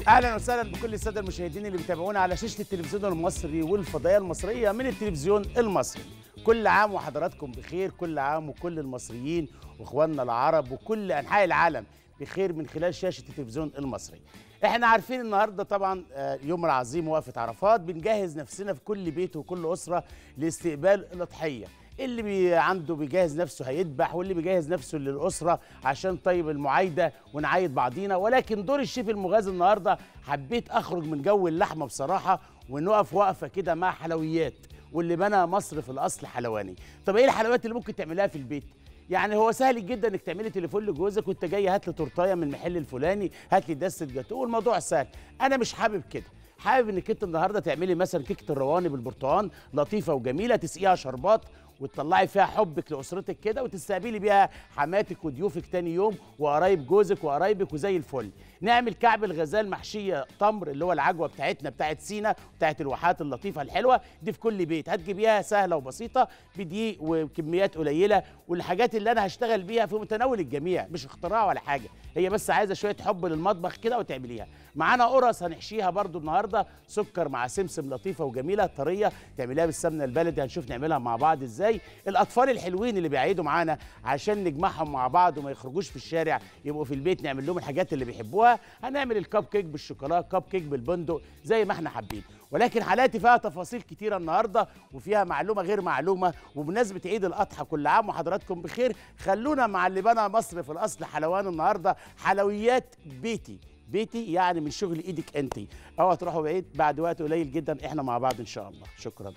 اهلا وسهلا بكل الساده المشاهدين اللي بيتابعونا على شاشه التلفزيون المصري والفضائيه المصريه من التلفزيون المصري كل عام وحضراتكم بخير كل عام وكل المصريين واخواننا العرب وكل انحاء العالم بخير من خلال شاشه التلفزيون المصري احنا عارفين النهارده طبعا آه، يوم العظيم وقفه عرفات بنجهز نفسنا في كل بيت وكل اسره لاستقبال الاضحيه اللي بي عنده بيجهز نفسه هيذبح واللي بيجهز نفسه للأسرة عشان طيب المعايدة ونعايد بعضينا ولكن دور الشيف المغازي النهاردة حبيت أخرج من جو اللحمة بصراحة ونقف وقفة كده مع حلويات واللي بنى مصر في الأصل حلواني طب إيه الحلويات اللي ممكن تعملها في البيت يعني هو سهل جدا انك تعملي تليفون لجوزك وانت جاي هات لي تورتايه من المحل الفلاني هات لي دسه جاتوه والموضوع سهل انا مش حابب كده حابب انك انت النهارده تعملي مثلا كيكه الرواني بالبرتقال لطيفه وجميله تسقيها شربات وتطلعي فيها حبك لاسرتك كده وتستقبلي بيها حماتك وضيوفك تاني يوم وقرايب جوزك وقرايبك وزي الفل نعمل كعب الغزال محشيه تمر اللي هو العجوه بتاعتنا بتاعت سينا بتاعت الواحات اللطيفه الحلوه دي في كل بيت هتجيبيها سهله وبسيطه بدقيق وكميات قليله والحاجات اللي انا هشتغل بيها في متناول الجميع مش اختراع ولا حاجه هي بس عايزه شويه حب للمطبخ كده وتعمليها معانا قرص هنحشيها برضو النهارده سكر مع سمسم لطيفه وجميله طريه تعمليها بالسمنه البلدي هنشوف نعملها مع بعض ازاي الاطفال الحلوين اللي بيعيدوا معانا عشان نجمعهم مع بعض وما يخرجوش في الشارع يبقوا في البيت نعمل لهم الحاجات اللي بيحبوها هنعمل الكب كيك بالشوكولاته كب كيك بالبندق زي ما احنا حابين ولكن حالاتي فيها تفاصيل كتيرة النهاردة وفيها معلومة غير معلومة وبمناسبة عيد الأضحى كل عام وحضراتكم بخير خلونا مع اللي بنى مصر في الأصل حلوان النهاردة حلويات بيتي بيتي يعني من شغل ايدك انت اوعى تروحوا بعيد بعد وقت قليل جدا احنا مع بعض ان شاء الله شكرا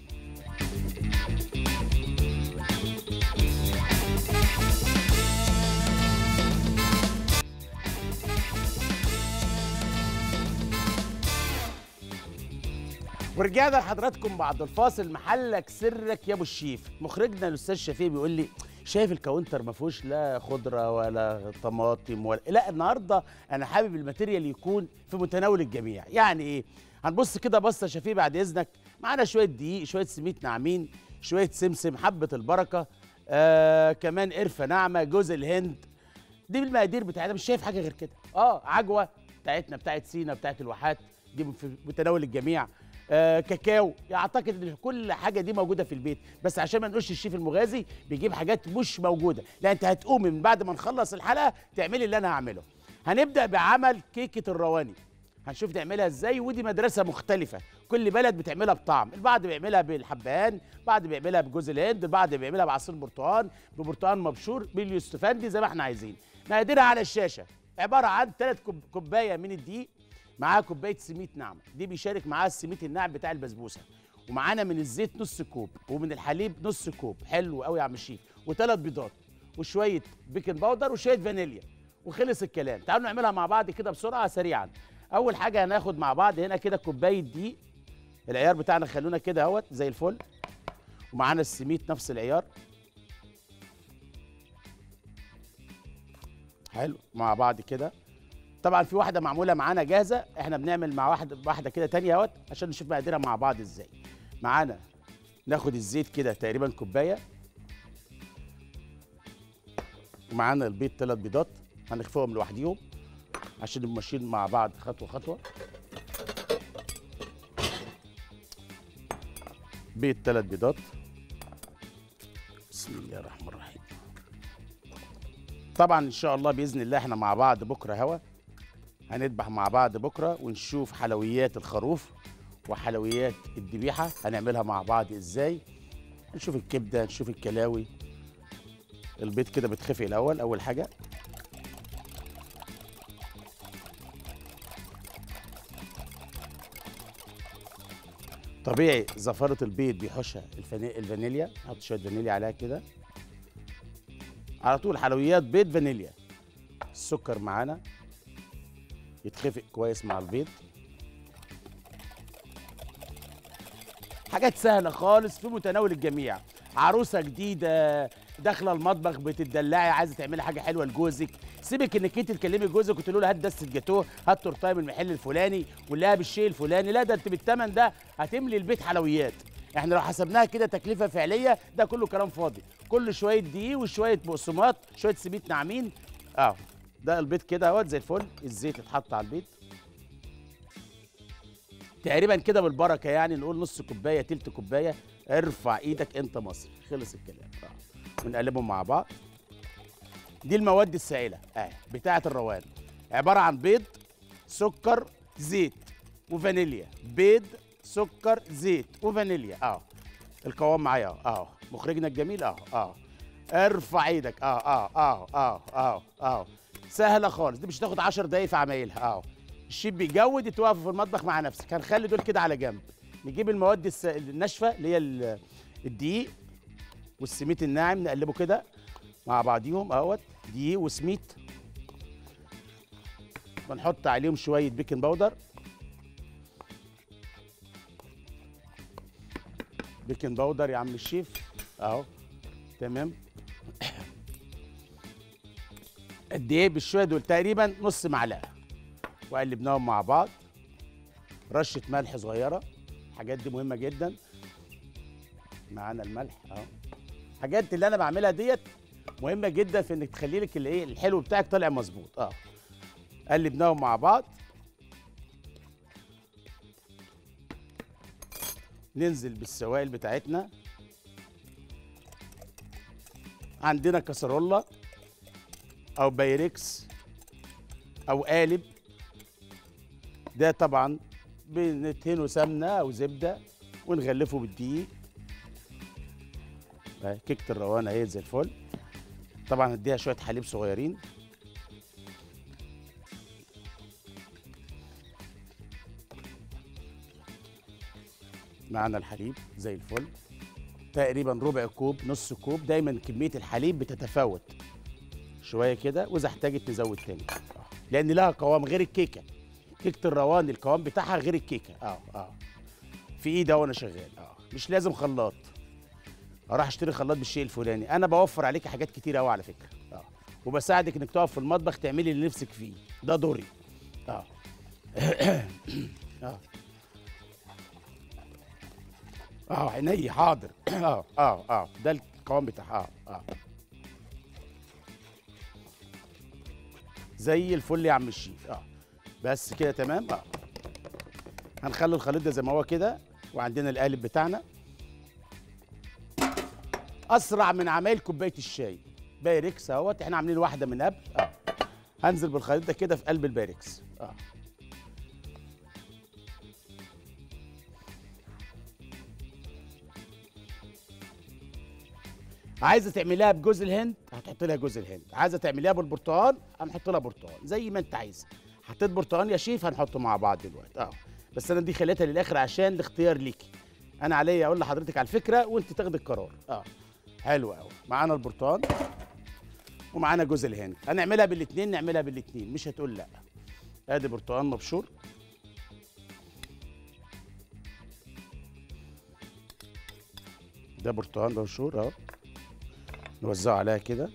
ورجعنا لحضراتكم بعد الفاصل محلك سرك يا ابو الشيف مخرجنا الاستاذ شفيق بيقول لي شايف الكاونتر ما فيهوش لا خضره ولا طماطم ولا لا النهارده انا حابب الماتيريال يكون في متناول الجميع يعني ايه هنبص كده بصه شفيق بعد اذنك معانا شويه دقيق شويه سميد ناعمين شويه سمسم حبه البركه آه كمان قرفه ناعمه جوز الهند دي بالمقادير بتاعتنا مش شايف حاجه غير كده اه عجوه بتاعتنا بتاعت سينا بتاعت الواحات دي في متناول الجميع آه كاكاو اعتقد ان كل حاجه دي موجوده في البيت بس عشان ما نقولش الشيف المغازي بيجيب حاجات مش موجوده لا انت هتقومي من بعد ما نخلص الحلقه تعملي اللي انا هعمله هنبدا بعمل كيكه الرواني هنشوف نعملها ازاي ودي مدرسه مختلفه كل بلد بتعملها بطعم البعض بيعملها بالحبهان البعض بيعملها بجوز الهند البعض بيعملها بعصير برتقال ببرتقال مبشور باليوستفندي زي ما احنا عايزين مقاديرها على الشاشه عباره عن ثلاث كوب كوبايه من الدقيق معاها كوبايه سميد ناعمه دي بيشارك معاها السميد الناعم بتاع البسبوسه ومعانا من الزيت نص كوب ومن الحليب نص كوب حلو قوي يا عم الشيف وثلاث بيضات وشويه بيكنج باودر وشويه فانيليا وخلص الكلام تعالوا نعملها مع بعض كده بسرعه سريعا اول حاجه هناخد مع بعض هنا كده كوبايه دقيق العيار بتاعنا خلونا كده اهوت زي الفل ومعانا السميد نفس العيار حلو مع بعض كده طبعا في واحده معموله معانا جاهزه احنا بنعمل مع واحده واحده كده تانية اهوت عشان نشوف مقاديرها مع بعض ازاي معانا ناخد الزيت كده تقريبا كوبايه ومعانا البيض ثلاث بيضات هنخفيهم لوحديهم عشان نبقى ماشيين مع بعض خطوه خطوه بيض ثلاث بيضات بسم الله الرحمن الرحيم طبعا ان شاء الله باذن الله احنا مع بعض بكره هوا هنذبح مع بعض بكره ونشوف حلويات الخروف وحلويات الذبيحه هنعملها مع بعض ازاي نشوف الكبده نشوف الكلاوي البيض كده بيتخفي الاول اول حاجه طبيعي زفاره البيض بيحوشها الفاني... الفانيليا نحط شويه فانيليا عليها كده على طول حلويات بيض فانيليا السكر معانا يتخفق كويس مع البيض حاجات سهله خالص في متناول الجميع عروسه جديده داخله المطبخ بتدلعي عايزه تعملي حاجه حلوه لجوزك سيبك انك انت تكلمي جوزك وتقول له هات دسه جاتوه هات تورتايه من المحل الفلاني ولا بالشيء الفلاني لا ده انت بالثمن ده هتملي البيت حلويات احنا لو حسبناها كده تكلفه فعليه ده كله كلام فاضي كل شويه دقيق وشويه بقسماط شويه سميد ناعمين اه ده البيض كده اهوت زي الفل الزيت اتحط على البيض تقريبا كده بالبركه يعني نقول نص كوبايه تلت كوبايه ارفع ايدك انت مصري خلص الكلام آه. ونقلبهم مع بعض دي المواد السائله اه بتاعه الروان عباره عن بيض سكر زيت وفانيليا بيض سكر زيت وفانيليا اه القوام معايا اه اه مخرجنا الجميل اه اه ارفع ايدك اه اه اه اه اه اه سهله خالص دي مش هتاخد 10 دقايق في عمايلها اه الشيف بيجود توقف في المطبخ مع نفسك هنخلي دول كده على جنب نجيب المواد الس... الناشفه اللي هي ال- الدقيق والسميت الناعم نقلبه كده مع بعضيهم اهوت دقيق وسميت ونحط عليهم شويه بيكنج باودر بيكنج باودر يا عم الشيف اهو تمام قد ايه بالشويه دول تقريبا نص معلقه وقلبناهم مع بعض رشه ملح صغيره الحاجات دي مهمه جدا معانا الملح اهو الحاجات اللي انا بعملها ديت مهمه جدا في انك تخلي لك الايه الحلو بتاعك طالع مظبوط اه قلبناهم مع بعض ننزل بالسوائل بتاعتنا عندنا كسرولة او بايركس او قالب ده طبعا بندهنه سمنه او زبده ونغلفه بالدقيق أهي كيكه الروانه اهي زي الفل طبعا هديها شويه حليب صغيرين معانا الحليب زي الفل تقريبا ربع كوب نص كوب دايما كميه الحليب بتتفاوت شويه كده واذا احتاجت نزود تاني آه. لان لها قوام غير الكيكه كيكه الروان القوام بتاعها غير الكيكه اه اه في ايدي وانا شغال اه مش لازم خلاط اروح اشتري خلاط بالشيء الفلاني انا بوفر عليكي حاجات كتير قوي على فكره اه وبساعدك انك تقف في المطبخ تعملي اللي نفسك فيه ده دوري اه اه اه عيني حاضر اه اه اه ده القوام بتاعها اه اه زي الفل يا عم الشيف اه بس كده تمام اه هنخلي الخليط ده زي ما هو كده وعندنا القالب بتاعنا اسرع من عمايل كوبايه الشاي بايركس اهوت احنا عاملين واحده من قبل اه هنزل بالخليط ده كده في قلب البايركس اه عايزه تعمليها بجوز الهند هتحط لها جوز الهند عايزه تعمليها بالبرتقال هنحط لها برتقال زي ما انت عايز حطيت برتقال يا شيف هنحطه مع بعض دلوقتي اه بس انا دي خليتها للاخر عشان الاختيار ليكي انا عليا اقول لحضرتك على الفكره وانت تاخدي القرار اه حلو قوي معانا البرتقال ومعانا جوز الهند هنعملها بالاثنين نعملها بالاثنين مش هتقول لا ادي برتقال مبشور ده برتقال مبشور اهو نوزعه عليها كده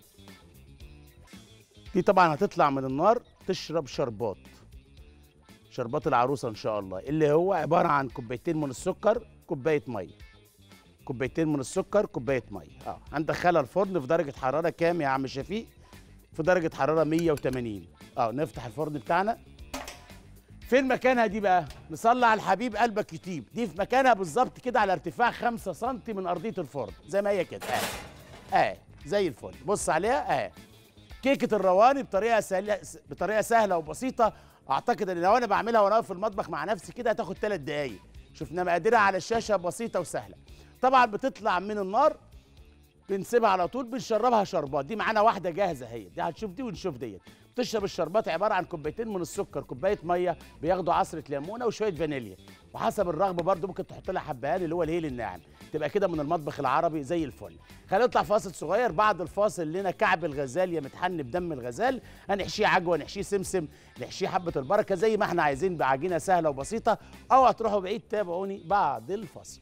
دي طبعا هتطلع من النار تشرب شربات شربات العروسه ان شاء الله اللي هو عباره عن كوبايتين من السكر كوبايه ميه كوبايتين من السكر كوبايه ميه اه هندخلها الفرن في درجه حراره كام يا عم شفيق في درجه حراره 180 اه نفتح الفرن بتاعنا فين مكانها دي بقى نصلي على الحبيب قلبك يطيب دي في مكانها بالظبط كده على ارتفاع 5 سم من ارضيه الفرن زي ما هي كده اه اه زي الفل بص عليها اه كيكه الرواني بطريقه سهله بطريقه سهله وبسيطه اعتقد ان لو انا بعملها وانا واقف في المطبخ مع نفسي كده هتاخد ثلاث دقايق شفنا مقاديرها على الشاشه بسيطه وسهله طبعا بتطلع من النار بنسيبها على طول بنشربها شربات دي معانا واحده جاهزه هي دي هتشوف دي ونشوف ديت بتشرب الشربات عباره عن كوبايتين من السكر كوبايه ميه بياخدوا عصره ليمونه وشويه فانيليا وحسب الرغبه برضو ممكن تحط لها حبهان اللي هو الهيل الناعم تبقى كده من المطبخ العربي زي الفل خلينا نطلع فاصل صغير بعد الفاصل لنا كعب الغزال يا متحن بدم الغزال هنحشيه عجوه نحشيه سمسم نحشيه حبه البركه زي ما احنا عايزين بعجينه سهله وبسيطه او هتروحوا بعيد تابعوني بعد الفاصل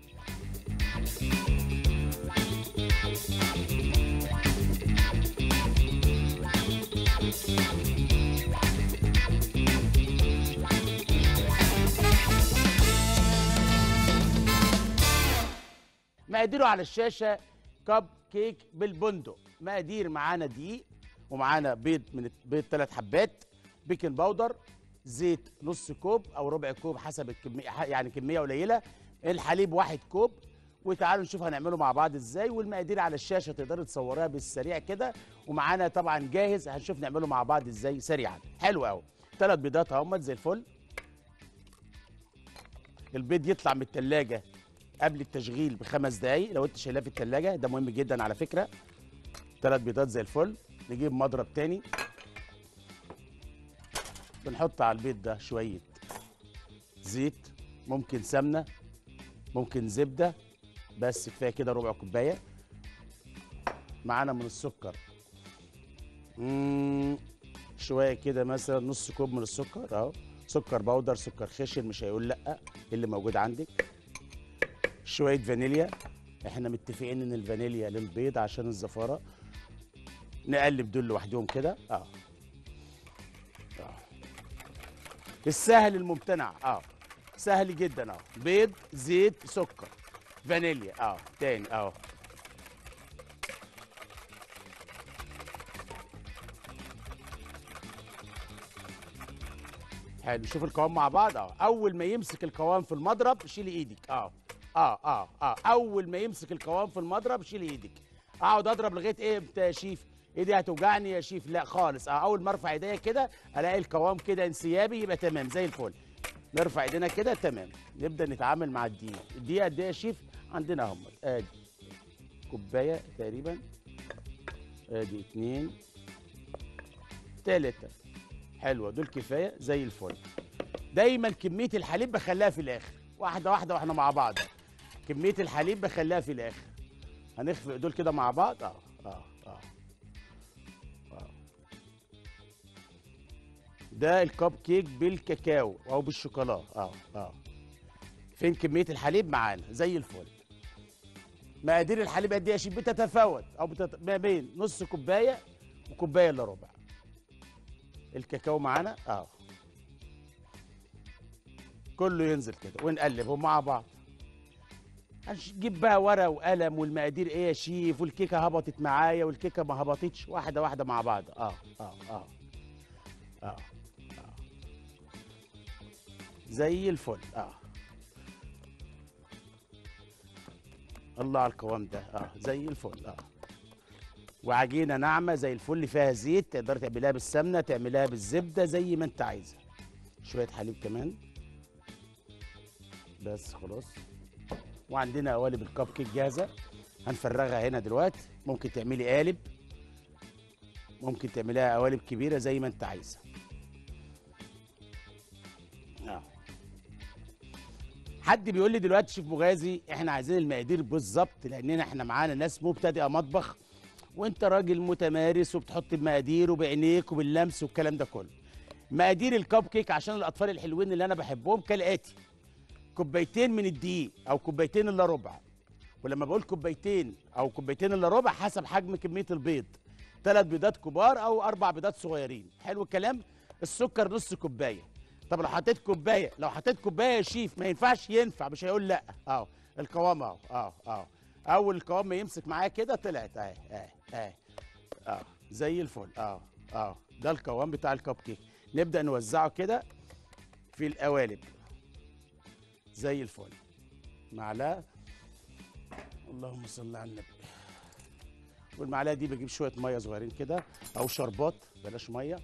مقاديره على الشاشه كب كيك بالبندق مقادير معانا دقيق ومعانا بيض من بيض ثلاث حبات بيكنج باودر زيت نص كوب او ربع كوب حسب الكميه يعني كميه قليله الحليب واحد كوب وتعالوا نشوف هنعمله مع بعض ازاي والمقادير على الشاشه تقدروا تصوروها بالسريع كده ومعانا طبعا جاهز هنشوف نعمله مع بعض ازاي سريعا حلو قوي ثلاث بيضات اهمت زي الفل البيض يطلع من التلاجة قبل التشغيل بخمس دقايق لو انت شايلاه في التلاجة ده مهم جدا على فكرة ثلاث بيضات زي الفل نجيب مضرب تاني بنحط على البيض ده شوية زيت ممكن سمنة ممكن زبدة بس كفاية كده ربع كوباية معانا من السكر مم، شوية كده مثلا نص كوب من السكر اهو سكر بودر سكر خشن مش هيقول لا اللي موجود عندك شويه فانيليا احنا متفقين ان الفانيليا للبيض عشان الزفاره نقلب دول لوحدهم كده اه اه السهل الممتنع اه سهل جدا اه بيض زيت سكر فانيليا اه تاني اه حلو نشوف القوام مع بعض اه اول ما يمسك القوام في المضرب شيلي ايدك اه اه اه اه اول ما يمسك القوام في المضرب شيلي ايدك اقعد اضرب لغايه ايه امتى يا شيف ايدي هتوجعني يا شيف لا خالص اه اول ما ارفع ايديا كده الاقي القوام كده انسيابي يبقى تمام زي الفل نرفع ايدينا كده تمام نبدا نتعامل مع الدقيق الدقيقه قد ايه يا شيف عندنا اهم ادي كوبايه تقريبا ادي اتنين تلاته حلوه دول كفايه زي الفل دايما كميه الحليب بخليها في الاخر واحده واحده واحنا مع بعض كميه الحليب بخليها في الاخر هنخفق دول كده مع بعض اه اه اه آه. ده الكب كيك بالكاكاو او بالشوكولاته اه اه فين كميه الحليب معانا زي الفل مقادير الحليب قد ايه يا شيف بتتفاوت او بتت... ما بين نص كوبايه وكوبايه الا ربع الكاكاو معانا اه كله ينزل كده ونقلبهم مع بعض هنجيب بقى ورقه وقلم والمقادير ايه يا شيف والكيكه هبطت معايا والكيكه ما هبطتش واحده واحده مع بعض اه اه اه اه, آه. زي الفل اه الله على القوام ده اه زي الفل اه وعجينه ناعمه زي الفل فيها زيت تقدر تعملها بالسمنه تعملها بالزبده زي ما انت عايزه شويه حليب كمان بس خلاص وعندنا قوالب الكب كيك جاهزه هنفرغها هنا دلوقتي ممكن تعملي قالب ممكن تعمليها قوالب كبيره زي ما انت عايزه آه. حد بيقول لي دلوقتي شيف مغازي احنا عايزين المقادير بالظبط لاننا احنا معانا ناس مبتدئه مطبخ وانت راجل متمارس وبتحط المقادير وبعينيك وباللمس والكلام ده كله مقادير الكب كيك عشان الاطفال الحلوين اللي انا بحبهم كالاتي كوبايتين من الدقيق او كوبايتين الا ربع ولما بقول كوبايتين او كوبايتين الا ربع حسب حجم كميه البيض ثلاث بيضات كبار او اربع بيضات صغيرين حلو الكلام السكر نص كوبايه طب لو حطيت كوبايه لو حطيت كوبايه يا شيف ما ينفعش ينفع مش هيقول لا اهو القوام اهو اهو اهو اول القوام ما يمسك معايا كده طلعت اهي اهي اهي اه زي الفل اه اه ده القوام بتاع الكب كيك نبدا نوزعه كده في القوالب زي الفل معلقه اللهم صل على النبي والمعلقه دي بجيب شويه ميه صغيرين كده او شربات بلاش ميه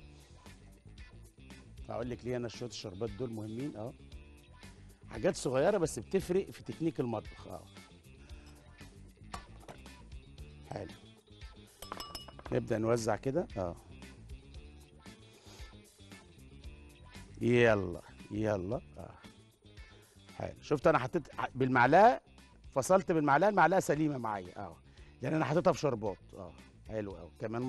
هقول لك ليه انا شويه الشربات دول مهمين اه حاجات صغيره بس بتفرق في تكنيك المطبخ اه حلو نبدا نوزع كده اه يلا يلا اه حلو شفت انا حطيت بالمعلقه فصلت بالمعلقه المعلقه سليمه معايا اه لان انا حطيتها في شربات اه حلو قوي كمان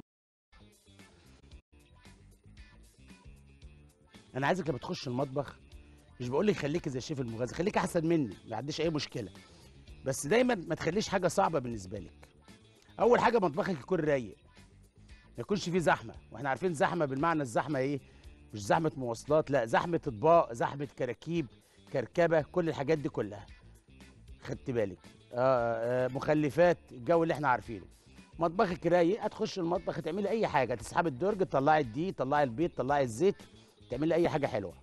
انا عايزك لما تخش المطبخ مش بقول لك خليكي زي الشيف المغازي خليكي احسن مني ما عنديش اي مشكله بس دايما ما تخليش حاجه صعبه بالنسبه لك اول حاجه مطبخك يكون رايق ما يكونش فيه زحمه واحنا عارفين زحمه بالمعنى الزحمه ايه مش زحمه مواصلات لا زحمه اطباق زحمه كراكيب كركبه كل الحاجات دي كلها خدت بالك آه آه مخلفات الجو اللي احنا عارفينه مطبخك رايق هتخش المطبخ تعملي اي حاجه تسحبي الدرج تطلعي الدقيق تطلعي البيض تطلعي الزيت تعمل لي اي حاجه حلوه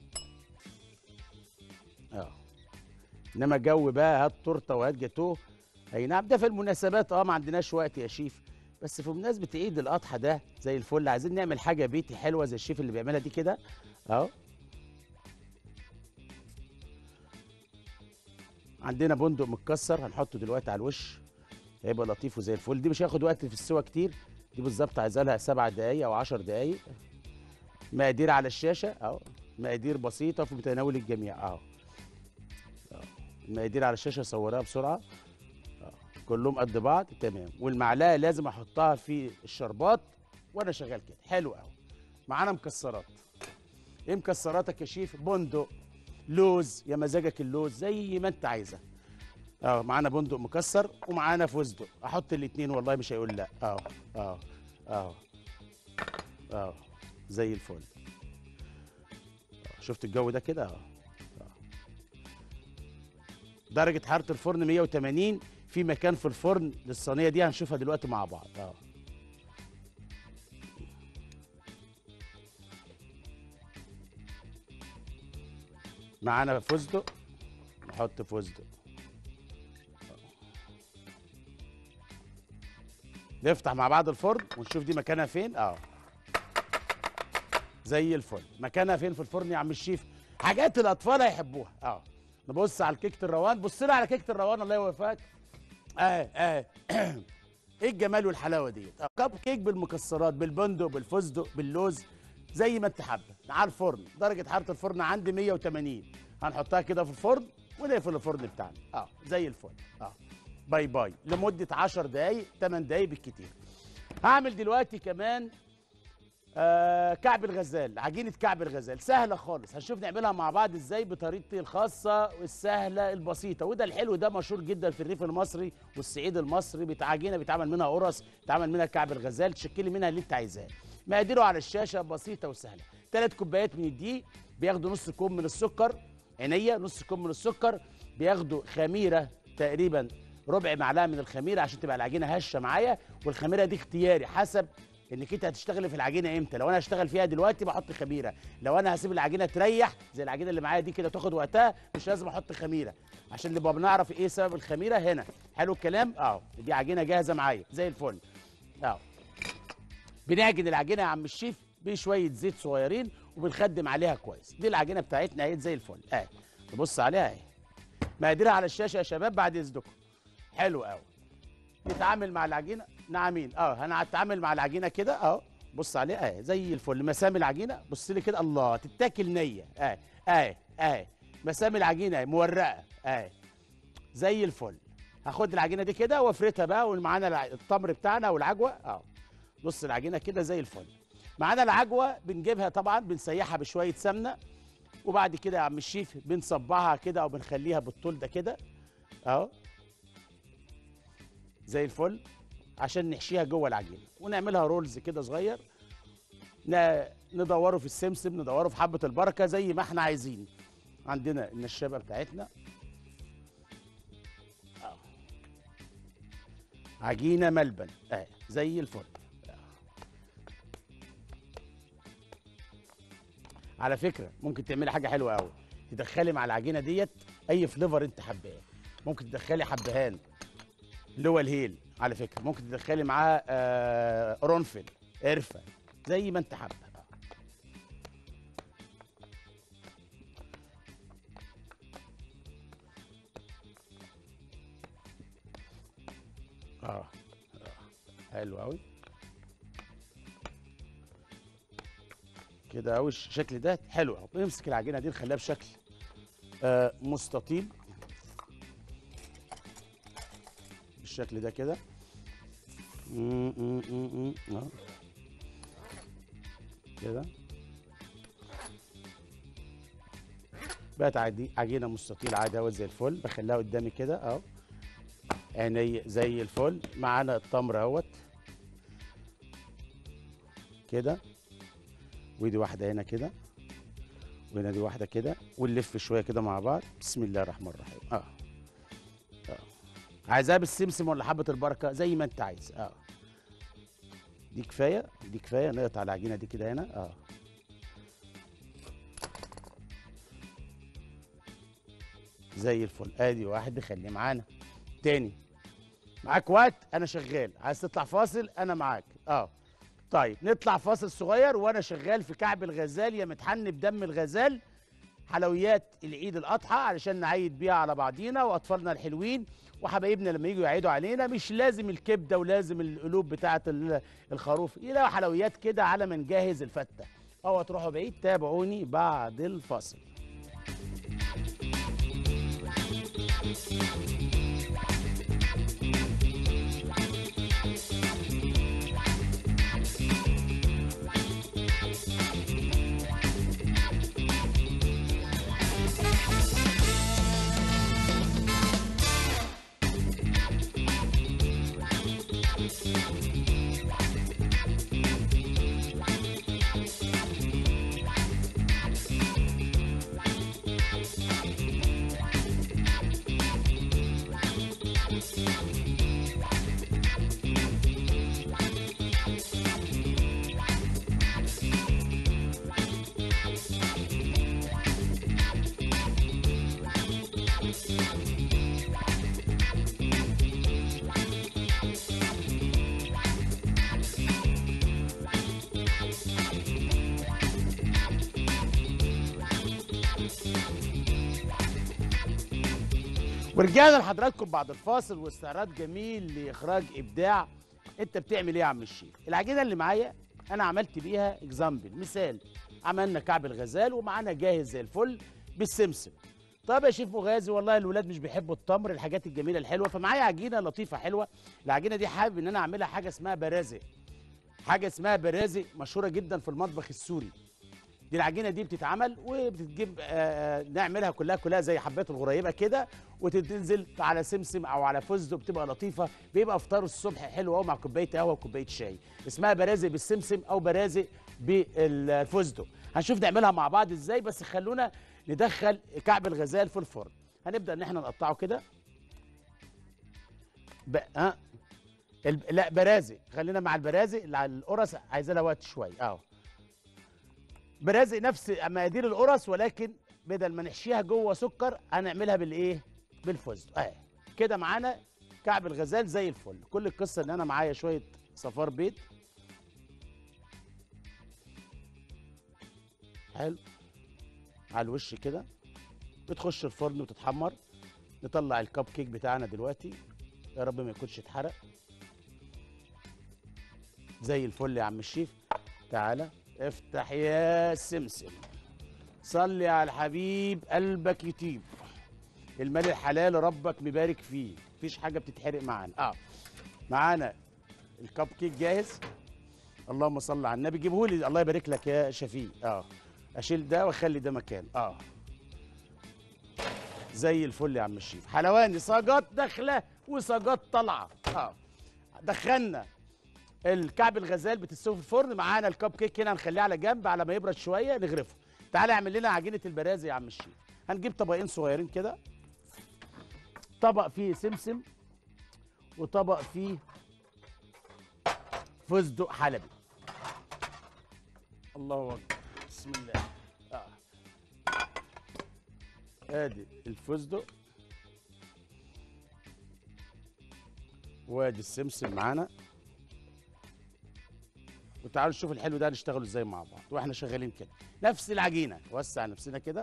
اه انما جو بقى هات تورته وهات جاتوه اي نعم ده في المناسبات اه ما عندناش وقت يا شيف بس في مناسبه عيد الاضحى ده زي الفل عايزين نعمل حاجه بيتي حلوه زي الشيف اللي بيعملها دي كده اهو عندنا بندق متكسر هنحطه دلوقتي على الوش هيبقى لطيف وزي الفل دي مش هياخد وقت في السوا كتير دي بالظبط عايزه لها سبع دقايق او عشر دقايق مقادير على الشاشه اهو مقادير بسيطه في متناول الجميع اهو أهو. المقادير على الشاشه صورها بسرعه أهو. كلهم قد بعض تمام والمعلقه لازم احطها في الشربات وانا شغال كده حلو قوي معانا مكسرات ايه مكسراتك يا شيف بندق لوز يا مزاجك اللوز زي ما انت عايزه اه معانا بندق مكسر ومعانا فستق احط الاتنين والله مش هيقول لا اه اه اه اه زي الفل آه. شفت الجو ده كده اه آه. درجة حرارة الفرن 180 في مكان في الفرن للصينية دي هنشوفها دلوقتي مع بعض اه معانا فستق نحط فستق نفتح مع بعض الفرن ونشوف دي مكانها فين اه زي الفل مكانها فين في الفرن يا عم الشيف حاجات الاطفال هيحبوها اه نبص على كيكه الروان بص لنا على كيكه الروان الله يوفقك اه اه ايه الجمال والحلاوه ديت آه، كب كيك بالمكسرات بالبندق بالفستق باللوز زي ما انت حابه على الفرن درجه حراره الفرن عندي 180 هنحطها كده في الفرن ونقفل الفرن بتاعنا اه زي الفل اه باي باي لمده 10 دقائق 8 دقائق بالكتير هعمل دلوقتي كمان آه كعب الغزال عجينه كعب الغزال سهله خالص هنشوف نعملها مع بعض ازاي بطريقتي الخاصه والسهله البسيطه وده الحلو ده مشهور جدا في الريف المصري والصعيد المصري بتاع عجينه بيتعمل منها قرص بيتعمل منها كعب الغزال تشكلي منها اللي انت عايزاه مقاديره على الشاشه بسيطه وسهله ثلاث كوبايات من الدقيق بياخدوا نص كوب من السكر عينيه نص كوب من السكر بياخدوا خميره تقريبا ربع معلقه من الخميره عشان تبقى العجينه هشه معايا والخميره دي اختياري حسب انك انت هتشتغلي في العجينه امتى لو انا هشتغل فيها دلوقتي بحط خميره لو انا هسيب العجينه تريح زي العجينه اللي معايا دي كده تاخد وقتها مش لازم احط خميره عشان نبقى بنعرف ايه سبب الخميره هنا حلو الكلام اه دي عجينه جاهزه معايا زي الفل اه بنعجن العجينه يا عم الشيف بشويه زيت صغيرين وبنخدم عليها كويس دي العجينه بتاعتنا اهي زي الفل اهي نبص عليها اهي مقاديرها على الشاشه يا شباب بعد اذنكم حلو قوي نتعامل مع العجينه نعمين اه انا هتعامل مع العجينه كده اهو بص عليها اهي زي الفل مسام العجينه بص لي كده الله تتاكل نيه اهي اهي اهي مسام العجينه اهي مورقه اهي زي الفل هاخد العجينه دي كده وافردها بقى ومعانا الع- التمر بتاعنا والعجوه اه بص العجينه كده زي الفل معانا العجوه بنجيبها طبعا بنسيحها بشويه سمنه وبعد كده يا عم الشيف بنصبعها كده او بنخليها بالطول ده كده اهو زي الفل عشان نحشيها جوه العجينه ونعملها رولز كده صغير ن- ندوره في السمسم ندوره في حبه البركه زي ما احنا عايزين عندنا النشابه بتاعتنا آه. عجينه ملبن اه زي الفل آه. على فكره ممكن تعملي حاجه حلوه قوي تدخلي مع العجينه ديت اي فليفر انت حباه ممكن تدخلي حبهان اللي هو الهيل على فكره ممكن تدخلي معاه آه قرنفل قرفه زي ما انت حابه اه آه. حلو قوي كده قوي الشكل ده حلو قوي نمسك العجينه دي نخليها بشكل آه مستطيل بالشكل ده كده مم، مم، مم، مم. آه. كده بقت عادي عجينه مستطيل عادي اهو زي الفل بخليها قدامي كده اهو عيني زي الفل معانا التمر اهوت كده ودي واحده هنا كده وهنا دي واحده كده ونلف شويه كده مع بعض بسم الله الرحمن الرحيم اه عايزاها بالسمسم ولا حبه البركه زي ما انت عايز اه دي كفايه دي كفايه نقطع العجينه دي كده هنا اه زي الفل ادي واحد خليه معانا تاني معاك وقت انا شغال عايز تطلع فاصل انا معاك اه طيب نطلع فاصل صغير وانا شغال في كعب الغزال يا متحن بدم الغزال حلويات العيد الاضحى علشان نعيد بيها على بعضينا واطفالنا الحلوين وحبايبنا لما يجوا يعيدوا علينا مش لازم الكبده ولازم القلوب بتاعه ال- الخروف يلاقوا حلويات كده على ما نجهز الفته اوعوا تروحوا بعيد تابعوني بعد الفاصل ورجعنا لحضراتكم بعد الفاصل واستعراض جميل لاخراج ابداع انت بتعمل ايه يا عم الشيخ العجينه اللي معايا انا عملت بيها اكزامبل مثال عملنا كعب الغزال ومعانا جاهز زي الفل بالسمسم طب يا شيف مغازي والله الولاد مش بيحبوا التمر الحاجات الجميله الحلوه فمعايا عجينه لطيفه حلوه العجينه دي حابب ان انا اعملها حاجه اسمها برازق حاجه اسمها برازق مشهوره جدا في المطبخ السوري دي العجينه دي بتتعمل وبتجيب آه نعملها كلها كلها زي حبات الغريبه كده وتنزل على سمسم او على فستق بتبقى لطيفه بيبقى افطار الصبح حلو قوي مع كوبايه قهوه وكوبايه شاي اسمها برازق بالسمسم او برازق بالفستق هنشوف نعملها مع بعض ازاي بس خلونا ندخل كعب الغزال في الفرن هنبدا ان احنا نقطعه كده ب... ها الب... لا برازق خلينا مع البرازق اللي على القرص عايزه لها وقت شويه اهو برازق نفس مقادير القرص ولكن بدل ما نحشيها جوه سكر هنعملها بالايه بالفستق اهي كده معانا كعب الغزال زي الفل كل القصه ان انا معايا شويه صفار بيض حلو على الوش كده بتخش الفرن وتتحمر نطلع الكب كيك بتاعنا دلوقتي يا رب ما يكونش اتحرق زي الفل يا عم الشيف تعالى افتح يا سمسم صلي على الحبيب قلبك يطيب المال الحلال ربك مبارك فيه مفيش حاجه بتتحرق معانا اه معانا الكب كيك جاهز اللهم صل على النبي جيبهولي الله يبارك لك يا شفيق اه اشيل ده واخلي ده مكان اه زي الفل يا عم الشيف حلواني صاجات داخله وصاجات طالعه اه دخلنا الكعب الغزال بتستوي في الفرن معانا الكب كيك هنا هنخليه على جنب على ما يبرد شويه نغرفه تعالى اعمل لنا عجينه البرازي يا عم الشيف هنجيب طبقين صغيرين كده طبق فيه سمسم وطبق فيه فستق حلبي الله اكبر بسم الله آه. ادي الفستق وادي السمسم معانا وتعالوا نشوف الحلو ده هنشتغله ازاي مع بعض واحنا شغالين كده نفس العجينه نوسع نفسنا كده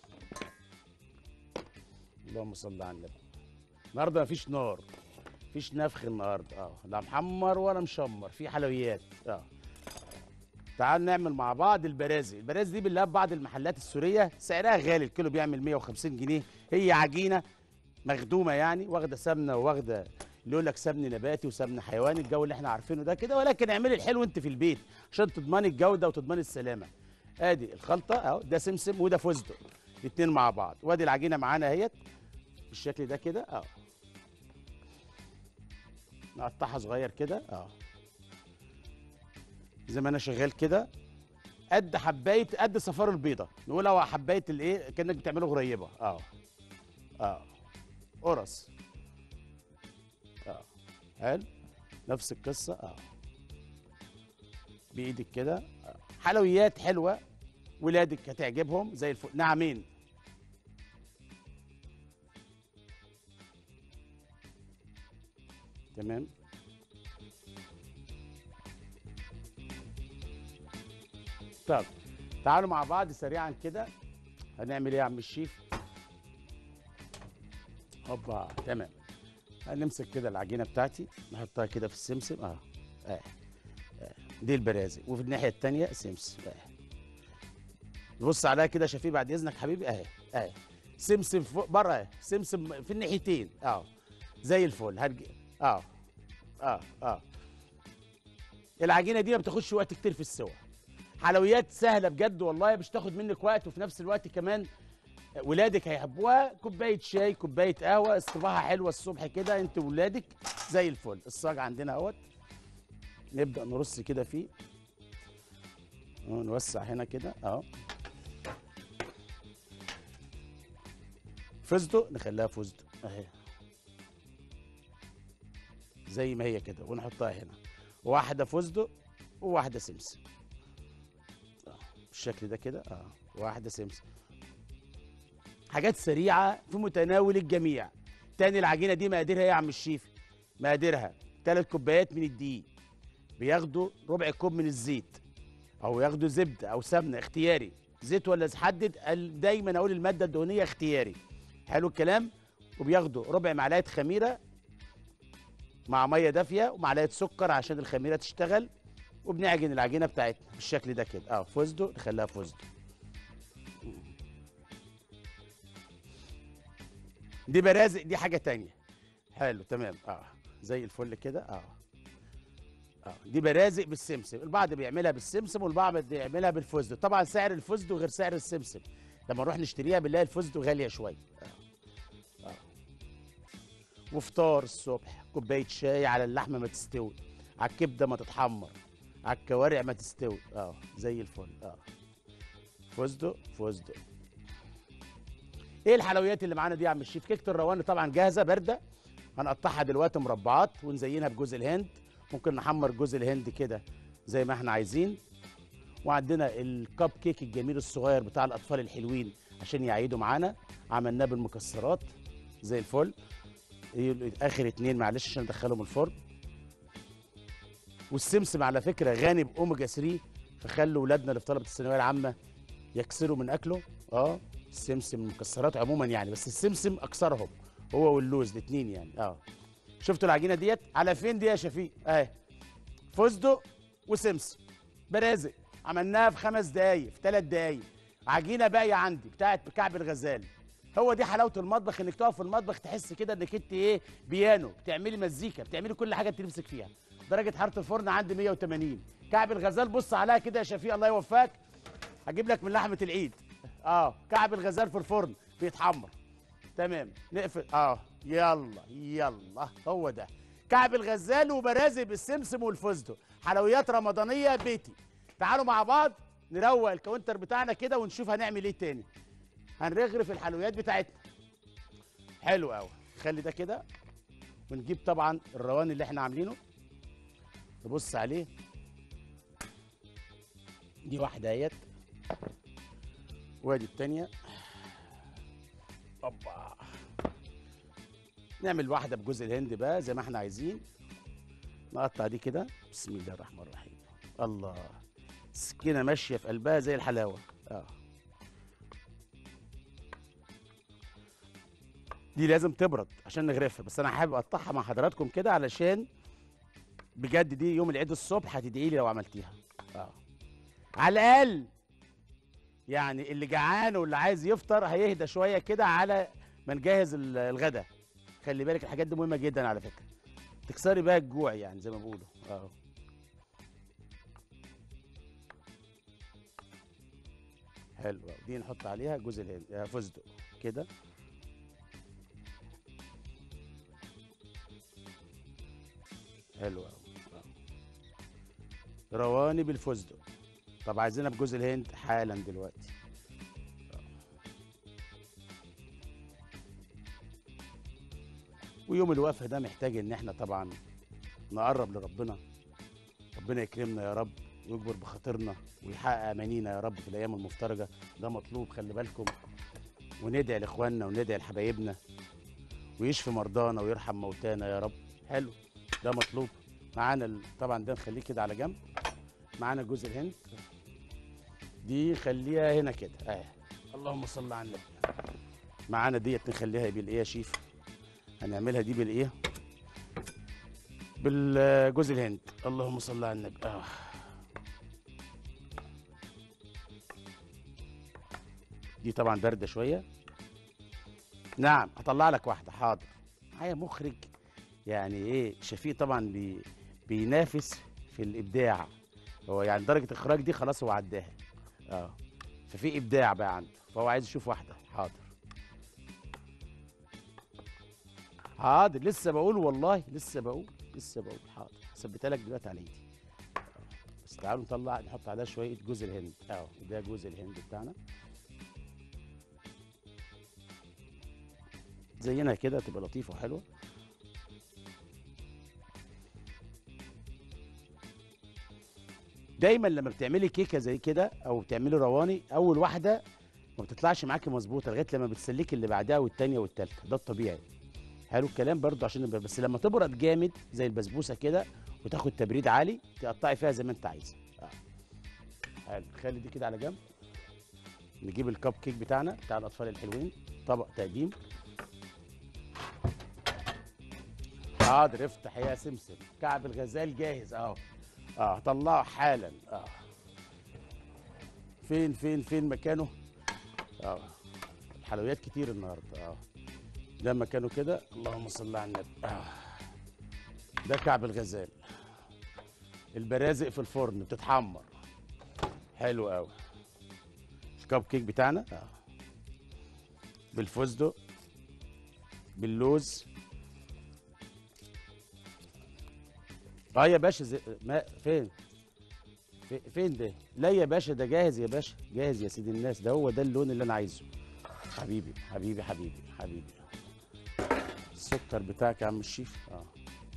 اللهم صل على النبي النهارده مفيش نار مفيش نفخ النهارده اه لا محمر ولا مشمر في حلويات اه تعال نعمل مع بعض البرازي البرازي دي بنلاقيها في بعض المحلات السوريه سعرها غالي الكيلو بيعمل 150 جنيه هي عجينه مخدومه يعني واخده سمنه وواخده اللي يقول لك سمن نباتي وسمن حيواني الجو اللي احنا عارفينه ده كده ولكن اعملي الحلو انت في البيت عشان تضمني الجوده وتضمني السلامه ادي الخلطه اهو ده سمسم وده فستق الاثنين مع بعض وادي العجينه معانا اهيت بالشكل ده كده اهو نقطعها صغير كده اهو زي ما انا شغال كده قد حبايه قد صفار البيضه نقول اهو حبايه الايه كانك بتعمله غريبه اه اه قرص اه حلو نفس القصه اه بايدك كده آه. حلويات حلوه ولادك هتعجبهم زي الفل نعمين تمام طب تعالوا مع بعض سريعا كده هنعمل ايه يا عم الشيف هوبا تمام هنمسك كده العجينه بتاعتي نحطها كده في السمسم اه اه آه. دي البرازق وفي الناحيه التانيه سمسم اه نبص عليها كده شفيق بعد اذنك حبيبي اهي اهي سمسم فوق بره اهي سمسم في الناحيتين اه زي الفل هرجع اه اه اه العجينه دي ما بتاخدش وقت كتير في السوا حلويات سهله بجد والله مش تاخد منك وقت وفي نفس الوقت كمان ولادك هيحبوها كوبايه شاي كوبايه قهوه استباحه حلوه الصبح كده انت وولادك زي الفل الصاج عندنا اهوت نبدا نرص كده فيه أهو نوسع هنا كده اهو فستق نخليها فستق اهي زي ما هي كده ونحطها هنا واحده فستق وواحده سمسم آه، بالشكل ده كده اه واحده سمسم حاجات سريعه في متناول الجميع تاني العجينه دي مقاديرها ايه يا عم الشيف مقاديرها ثلاث كوبايات من الدقيق بياخدوا ربع كوب من الزيت او ياخدوا زبده او سمنه اختياري زيت ولا حدد ال- دايما اقول الماده الدهنيه اختياري حلو الكلام وبياخدوا ربع معلقه خميره مع ميه دافيه ومعلقه سكر عشان الخميره تشتغل وبنعجن العجينه بتاعتنا بالشكل ده كده اه فستق نخليها فستق دي برازق دي حاجه تانية حلو تمام اه زي الفل كده اه اه دي برازق بالسمسم البعض بيعملها بالسمسم والبعض بيعملها بالفستق طبعا سعر الفستق غير سعر السمسم لما نروح نشتريها بنلاقي الفستق غاليه شويه آه. آه. وفطار الصبح كوبايه شاي على اللحمه ما تستوي على الكبده ما تتحمر على الكوارع ما تستوي اه زي الفل اه فستق فستق ايه الحلويات اللي معانا دي يا عم الشيف كيكه الرواني طبعا جاهزه بارده هنقطعها دلوقتي مربعات ونزينها بجوز الهند ممكن نحمر جوز الهند كده زي ما احنا عايزين وعندنا الكب كيك الجميل الصغير بتاع الاطفال الحلوين عشان يعيدوا معانا عملناه بالمكسرات زي الفل إيه اخر اتنين معلش عشان ندخلهم الفرن والسمسم على فكره غني باوميجا 3 فخلوا ولادنا اللي في طلبه الثانويه العامه يكسروا من اكله اه السمسم المكسرات عموما يعني بس السمسم اكثرهم هو واللوز الاثنين يعني اه شفتوا العجينه ديت على فين دي يا شفيق اهي فستق وسمسم برازق عملناها في خمس دقايق في ثلاث دقايق عجينه باقيه عندي بتاعت كعب الغزال هو دي حلاوه المطبخ انك تقف في المطبخ تحس كده انك انت ايه بيانو بتعملي مزيكا بتعملي كل حاجه انت نفسك فيها درجه حراره الفرن عندي 180 كعب الغزال بص عليها كده يا شفيق الله يوفقك هجيب لك من لحمه العيد اه كعب الغزال في الفرن بيتحمر تمام نقفل اه يلا يلا هو ده كعب الغزال وبرازق بالسمسم والفستق حلويات رمضانيه بيتي تعالوا مع بعض نروق الكاونتر بتاعنا كده ونشوف هنعمل ايه تاني هنرغرف الحلويات بتاعتنا حلو قوي خلي ده كده ونجيب طبعا الروان اللي احنا عاملينه نبص عليه دي واحده اهيت وادي التانية اوبا نعمل واحدة بجوز الهند بقى زي ما احنا عايزين نقطع دي كده بسم الله الرحمن الرحيم الله السكينة ماشية في قلبها زي الحلاوة اه دي لازم تبرد عشان نغرفها بس انا حابب اقطعها مع حضراتكم كده علشان بجد دي يوم العيد الصبح هتدعي لي لو عملتيها اه على الاقل يعني اللي جعان واللي عايز يفطر هيهدى شويه كده على ما نجهز ال- الغدا خلي بالك الحاجات دي مهمه جدا على فكره تكسري بقى الجوع يعني زي ما بيقولوا اه حلو أوي. دي نحط عليها جوز الهند آه، فستق كده حلو قوي رواني بالفستق طب عايزينها بجوز الهند حالا دلوقتي ويوم الوقفه ده محتاج ان احنا طبعا نقرب لربنا ربنا يكرمنا يا رب ويجبر بخاطرنا ويحقق امانينا يا رب في الايام المفترجه ده مطلوب خلي بالكم وندعي لاخواننا وندعي لحبايبنا ويشفي مرضانا ويرحم موتانا يا رب حلو ده مطلوب معانا ال- طبعا ده نخليه كده على جنب معانا جوز الهند دي خليها هنا كده اه اللهم صل على النبي معانا ديت نخليها بالايه يا شيف هنعملها دي بالايه بالجوز الهند اللهم صل على النبي اه دي طبعا بارده شويه نعم هطلع لك واحده حاضر معايا مخرج يعني ايه شفيق طبعا بي بينافس في الابداع هو يعني درجه الاخراج دي خلاص هو عداها اه ففي ابداع بقى عنده فهو عايز يشوف واحده حاضر حاضر لسه بقول والله لسه بقول لسه بقول حاضر ثبتها لك دلوقتي على ايدي بس تعالوا نطلع نحط عليها شويه جوز الهند اهو ده جوز الهند بتاعنا زينا كده تبقى لطيفه وحلوه دايما لما بتعملي كيكه زي كده او بتعملي رواني اول واحده ما بتطلعش معاكي مظبوطه لغايه لما بتسلكي اللي بعدها والتانيه والتالته ده الطبيعي حلو الكلام برضه عشان نبقى بس لما تبرد جامد زي البسبوسه كده وتاخد تبريد عالي تقطعي فيها زي ما انت عايزه آه. حلو خلي دي كده على جنب نجيب الكب كيك بتاعنا بتاع الاطفال الحلوين طبق تقديم حاضر افتح يا سمسم كعب الغزال جاهز اهو اه طلعه حالا اه فين فين فين مكانه اه الحلويات كتير النهارده اه ده مكانه كده اللهم صل على النبي آه. ده كعب الغزال البرازق في الفرن بتتحمر حلو قوي الكب كيك بتاعنا اه بالفستق باللوز اه يا باشا زي... ما فين في... فين ده لا يا باشا ده جاهز يا باشا جاهز يا سيدي الناس ده هو ده اللون اللي انا عايزه حبيبي حبيبي حبيبي حبيبي السكر بتاعك يا عم الشيف اه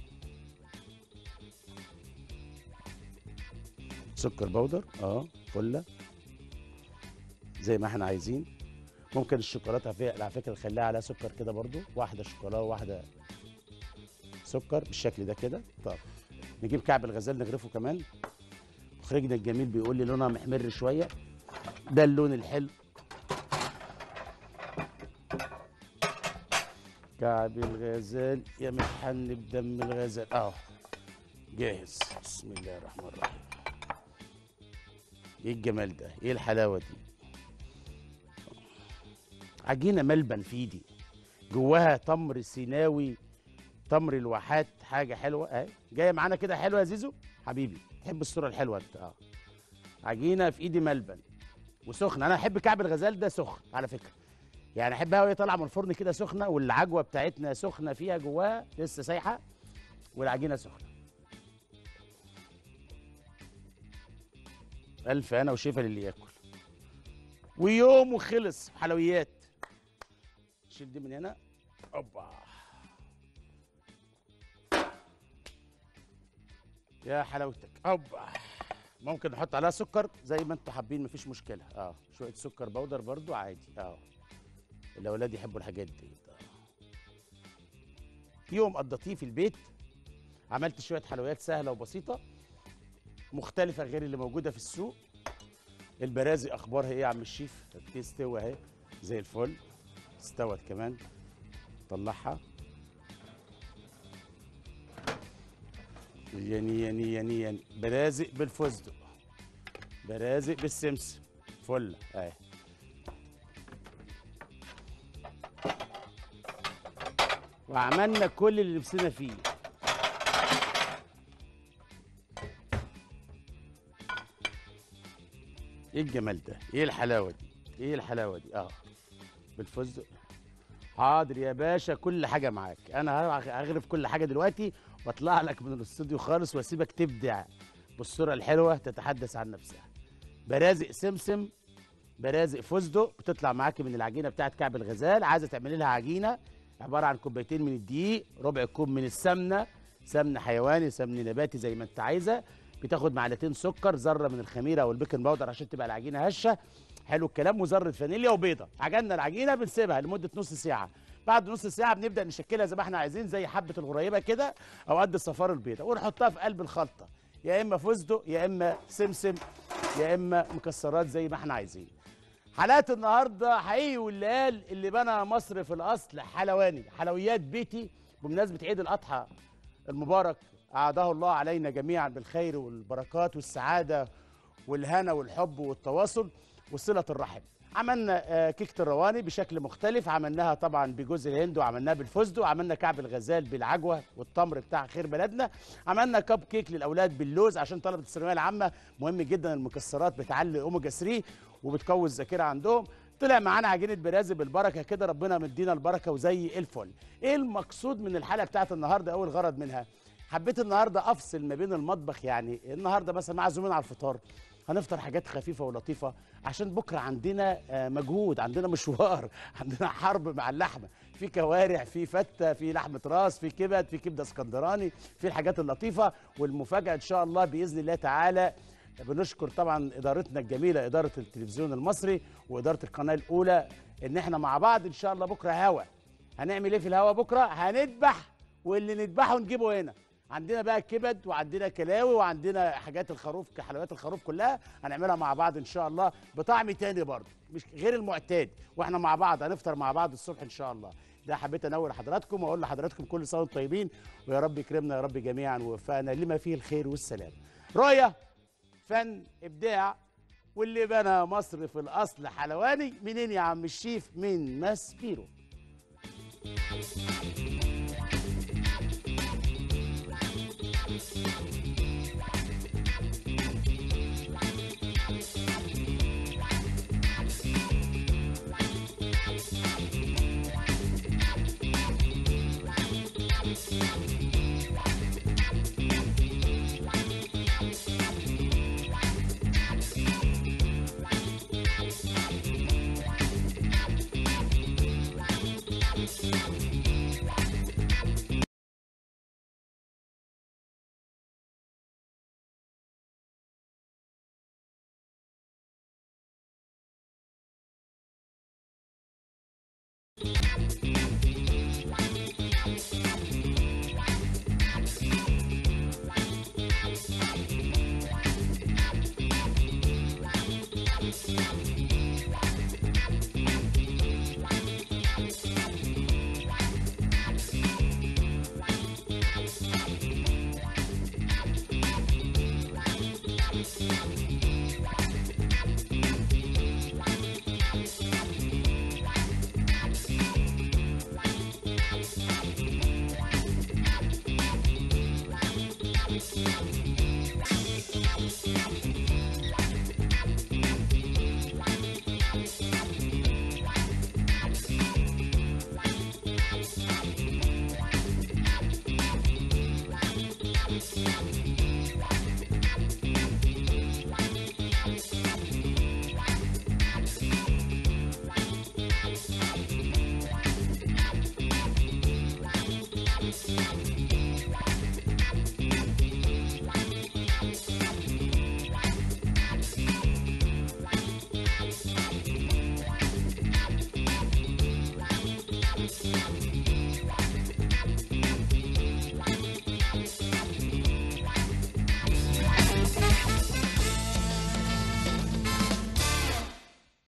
سكر بودر اه فله زي ما احنا عايزين ممكن الشوكولاته في- على فكره نخليها عليها سكر كده برضو واحده شوكولاته وواحده سكر بالشكل ده كده طب نجيب كعب الغزال نغرفه كمان مخرجنا الجميل بيقول لي لونها محمر شويه ده اللون الحلو كعب الغزال يا متحن بدم الغزال اهو جاهز بسم الله الرحمن الرحيم ايه الجمال ده ايه الحلاوه دي عجينه ملبن في ايدي جواها تمر سيناوي تمر الواحات حاجه حلوه اهي جايه معانا كده حلوه يا زيزو حبيبي تحب الصوره الحلوه انت اه عجينه في ايدي ملبن وسخنه انا احب كعب الغزال ده سخن على فكره يعني احبها وهي طالعه من الفرن كده سخنه والعجوه بتاعتنا سخنه فيها جواها لسه سايحه والعجينه سخنه الف انا وشفا للي ياكل ويوم وخلص حلويات شيل دي من هنا اوبا يا حلاوتك اوبا ممكن نحط عليها سكر زي ما انتوا حابين مفيش مشكله اه شويه سكر بودر برضو عادي اه الاولاد يحبوا الحاجات دي آه. يوم قضيتيه في البيت عملت شويه حلويات سهله وبسيطه مختلفه غير اللي موجوده في السوق البرازي اخبارها ايه يا عم الشيف تستوي اهي زي الفل استوت كمان طلعها يني يني يني يني برازق بالفستق برازق بالسمسم فل اهي وعملنا كل اللي نفسنا فيه ايه الجمال ده ايه الحلاوه دي ايه الحلاوه دي اه بالفستق حاضر يا باشا كل حاجه معاك انا هغرف كل حاجه دلوقتي واطلع لك من الاستوديو خالص واسيبك تبدع بالصوره الحلوه تتحدث عن نفسها برازق سمسم برازق فستق بتطلع معاكي من العجينه بتاعت كعب الغزال عايزه تعملي لها عجينه عباره عن كوبايتين من الدقيق ربع كوب من السمنه سمن حيواني سمن نباتي زي ما انت عايزه بتاخد معلقتين سكر ذره من الخميره او البيكنج باودر عشان تبقى العجينه هشه حلو الكلام وذره فانيليا وبيضه عجننا العجينه بنسيبها لمده نص ساعه بعد نص ساعه بنبدا نشكلها زي ما احنا عايزين زي حبه الغريبه كده او قد الصفار البيضاء ونحطها في قلب الخلطه يا اما فستق يا اما سمسم يا اما مكسرات زي ما احنا عايزين حلقات النهارده حقيقي واللي قال اللي بنى مصر في الاصل حلواني حلويات بيتي بمناسبه عيد الاضحى المبارك أعاده الله علينا جميعا بالخير والبركات والسعادة والهنا والحب والتواصل وصلة الرحم عملنا آه، كيكة الرواني بشكل مختلف عملناها طبعا بجوز الهند وعملناها بالفستق وعملنا كعب الغزال بالعجوة والتمر بتاع خير بلدنا عملنا كب كيك للأولاد باللوز عشان طلبة الثانوية العامة مهم جدا المكسرات بتعلي أوميجا 3 وبتقوي الذاكرة عندهم طلع معانا عجينه برازي بالبركه كده ربنا مدينا البركه وزي الفل ايه المقصود من الحلقه بتاعت النهارده او الغرض منها حبيت النهارده افصل ما بين المطبخ يعني النهارده مثلا معزومين على الفطار هنفطر حاجات خفيفه ولطيفه عشان بكره عندنا آه، مجهود عندنا مشوار عندنا حرب مع اللحمه في كوارع في فته في لحمه راس في كبد في كبده اسكندراني في الحاجات اللطيفه والمفاجاه ان شاء الله باذن الله تعالى بنشكر طبعا ادارتنا الجميله اداره التلفزيون المصري واداره القناه الاولى ان احنا مع بعض ان شاء الله بكره هوا هنعمل ايه في الهوا بكره هنذبح واللي نذبحه نجيبه هنا عندنا بقى كبد وعندنا كلاوي وعندنا حاجات الخروف حلويات الخروف كلها هنعملها مع بعض ان شاء الله بطعم تاني برضه مش غير المعتاد واحنا مع بعض هنفطر مع بعض الصبح ان شاء الله ده حبيت انور لحضراتكم واقول لحضراتكم كل سنه وانتم طيبين ويا رب يكرمنا يا رب جميعا ويوفقنا لما فيه الخير والسلام رؤيه فن ابداع واللي بنى مصر في الاصل حلواني منين يا عم الشيف من ماسبيرو